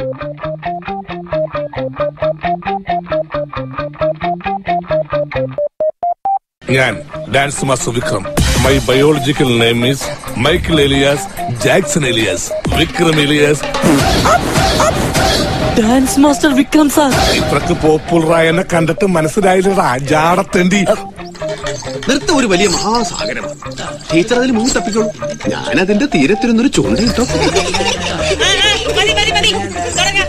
ഞാൻ dance master Vikram my biological name is Michael alias Jackson alias Vikram alias dance master Vikram sir ഇത്രക്ക് പോപ്പുലറായ എന്നെ കണ്ടിട്ട് മനസ്സിലായില്ലടാ ജാടത്തേണ്ടി നൃത്തം ഒരു വലിയ മഹാസാഗരമാണ് ടീച്ചർ അതിൽ മുങ്ങി തപ്പിക്കോളൂ ഞാൻ അതിന്റെ തീരത്തിരുന്നൊരു ചൂണ്ടയിട്ടോ മതി മതി മതി തുടങ്ങാം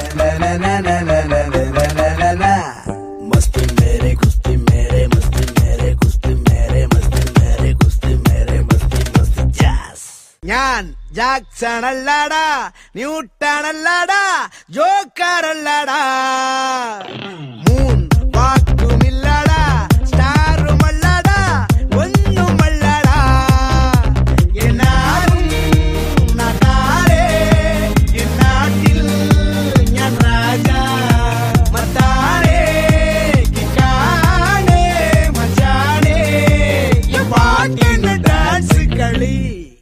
ഞാൻ ജാക്സൺ അല്ലാടാ ന്യൂട്ടൺ അല്ലാടാ ജോക്കർ അല്ലാടാ മൂൺ വാക്കുമില്ലാടാ സ്റ്റാറും അല്ലാടാ ഒന്നും അല്ലാടാ എന്നാലും നാട്ടാരെ എന്നാട്ടിൽ ഞാൻ രാജ മത്താരെ കിക്കാനെ മച്ചാനെ ഈ പാട്ടിന് ഡാൻസ് കളി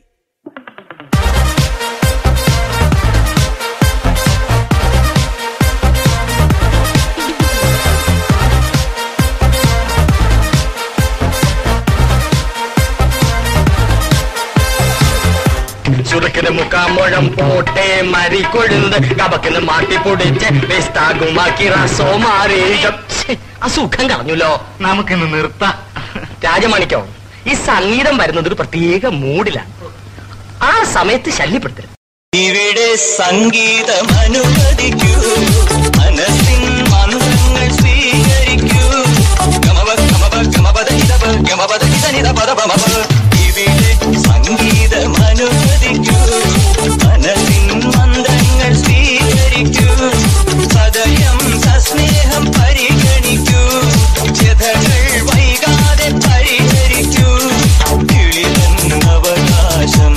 ചുരുക്കിന് മുക്കാമുഴം പോട്ടെ മരി കൊഴുന്ന് കബക്കിന് മാട്ടി പൊടിച്ച് വിസ്താകുമാക്കി റസോ മാറി അസുഖം കളഞ്ഞല്ലോ നമുക്കിന്ന് നിർത്താം രാജമാണിക്കോ ഈ സംഗീതം വരുന്നത് ഒരു പ്രത്യേക മൂഡിലാണ് ആ സമയത്ത് ശല്യപ്പെടുത്തരുത് ഇവിടെ സംഗീതം അനുവദിക്കൂ മനസ്സിൻ മന്ത്രങ്ങൾ സ്വീകരിക്കൂ ഗമവ ഗമവ ഗമപദ ഇതപ ഗമപദ ഇതനിത പദ പമപ ഇവിടെ സംഗീതം അനുവദിക്കൂ മനസ്സിൻ മന്ത്രങ്ങൾ സ്വീകരിക്കൂ സദയം സസ്നേഹം പരിഗണിക്കൂ ചെതകൾ വൈകാതെ പരിഹരിക്കൂ കിളിതൻ അവകാശം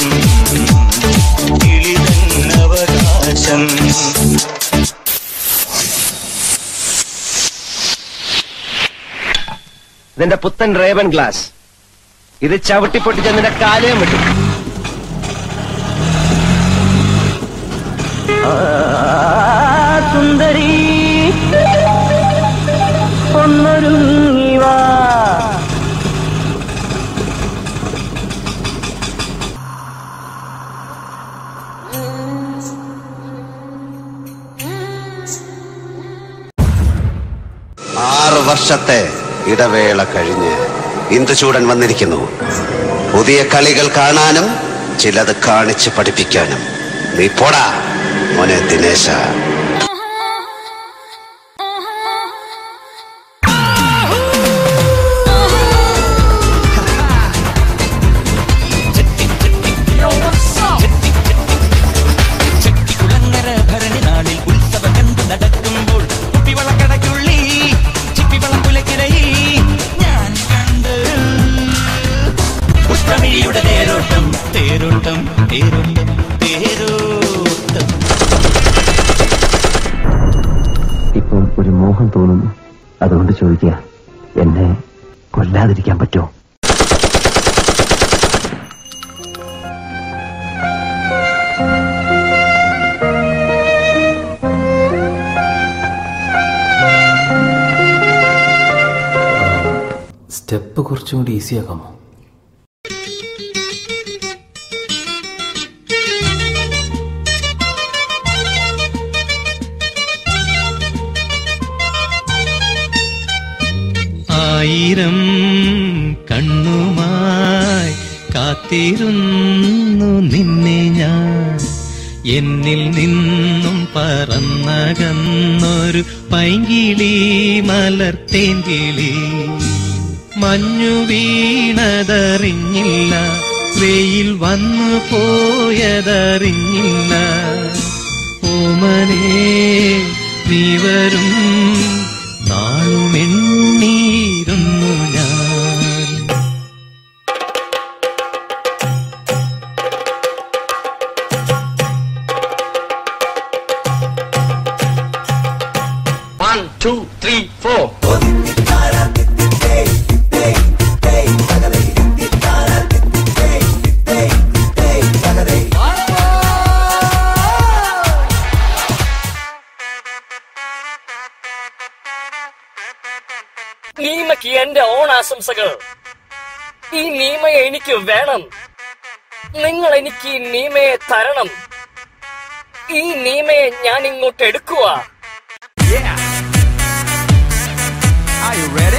കിളിതൻ അവകാശം ഇതിന്റെ പുത്തൻ റേവൻ ഗ്ലാസ് ഇത് ചവിട്ടി പൊട്ടിച്ച് നിന്റെ കാലയും വിട്ടു സുന്ദരി ഒന്നൊരുങ്ങി വാ ആറ് വർഷത്തെ ഇടവേള കഴിഞ്ഞ് ഇന്ദുചൂടൻ വന്നിരിക്കുന്നു പുതിയ കളികൾ കാണാനും ചിലത് കാണിച്ച് പഠിപ്പിക്കാനും നീ പോടാ മോനെ ദിനേശ കുളങ്ങര ഭരണി നാളിൽ ഉത്സവം കണ്ടു നടക്കുമ്പോൾ കുപ്പിവളക്കടയ്ക്കുള്ളി ചിപ്പിവളം പുലക്കിരയിൽ ഞാൻ കണ്ട് പുഷ്പമിഴിയുടെ തേരോട്ടം തേരോട്ടം തേരോട്ടം തേരോട്ടം ഇപ്പം ഒരു മോഹം തോന്നുന്നു അതുകൊണ്ട് ചോദിക്കുക എന്നെ കൊല്ലാതിരിക്കാൻ പറ്റുമോ സ്റ്റെപ്പ് കുറച്ചും കൂടി ഈസി ആക്കാമോ ആയിരം കണ്ണുമായി കാത്തിരുന്നു നിന്നെ ഞാൻ എന്നിൽ നിന്നും പറന്നകന്നൊരു പൈങ്കിളി മലർത്തേങ്കിളി മഞ്ഞു വീണതറിഞ്ഞില്ല വെയിൽ വന്നു പോയതറിഞ്ഞില്ല ഓമനേ നീ വരും നാളുമെണ്ണീരുന്നു ഞാൻ വൺ ടു ത്രീ ഫോർ നീമയ്ക്ക് എന്റെ ഓണാശംസകൾ ഈ നീമയെ എനിക്ക് വേണം നിങ്ങൾ എനിക്ക് ഈ നീമയെ തരണം ഈ നീമയെ ഞാൻ ഇങ്ങോട്ട് എടുക്കുക Are you ready?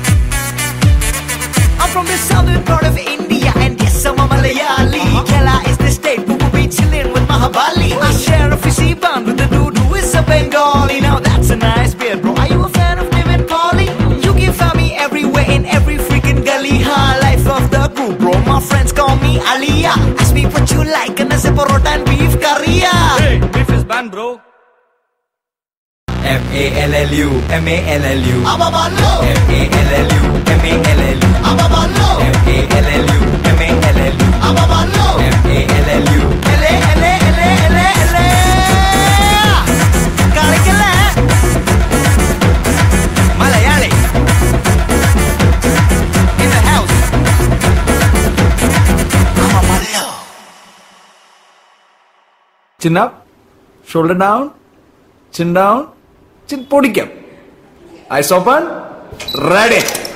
I'm from the southern part of India and yes, I'm a Malayali. Kerala is the state who will be chilling with Mahabali. I share a fishy bond with the dude who is a Bengali. Now that's a nice beard, bro. Are you a fan of Niven Polly? You can find me everywhere in every freaking gully. High life of the group, bro. My friends call me Aliyah. Ask me what you like and I say parota and beef curry. Hey, beef is banned, bro. M A L L U M A L L U M A L L U M A L L U M A L L U M A L L U M A L L U L A L A L A L A L A കളിക്കല്ലേ Malayali in the house Chin up, shoulder down, chin down, chin പൊടിക്കാം eyes open ready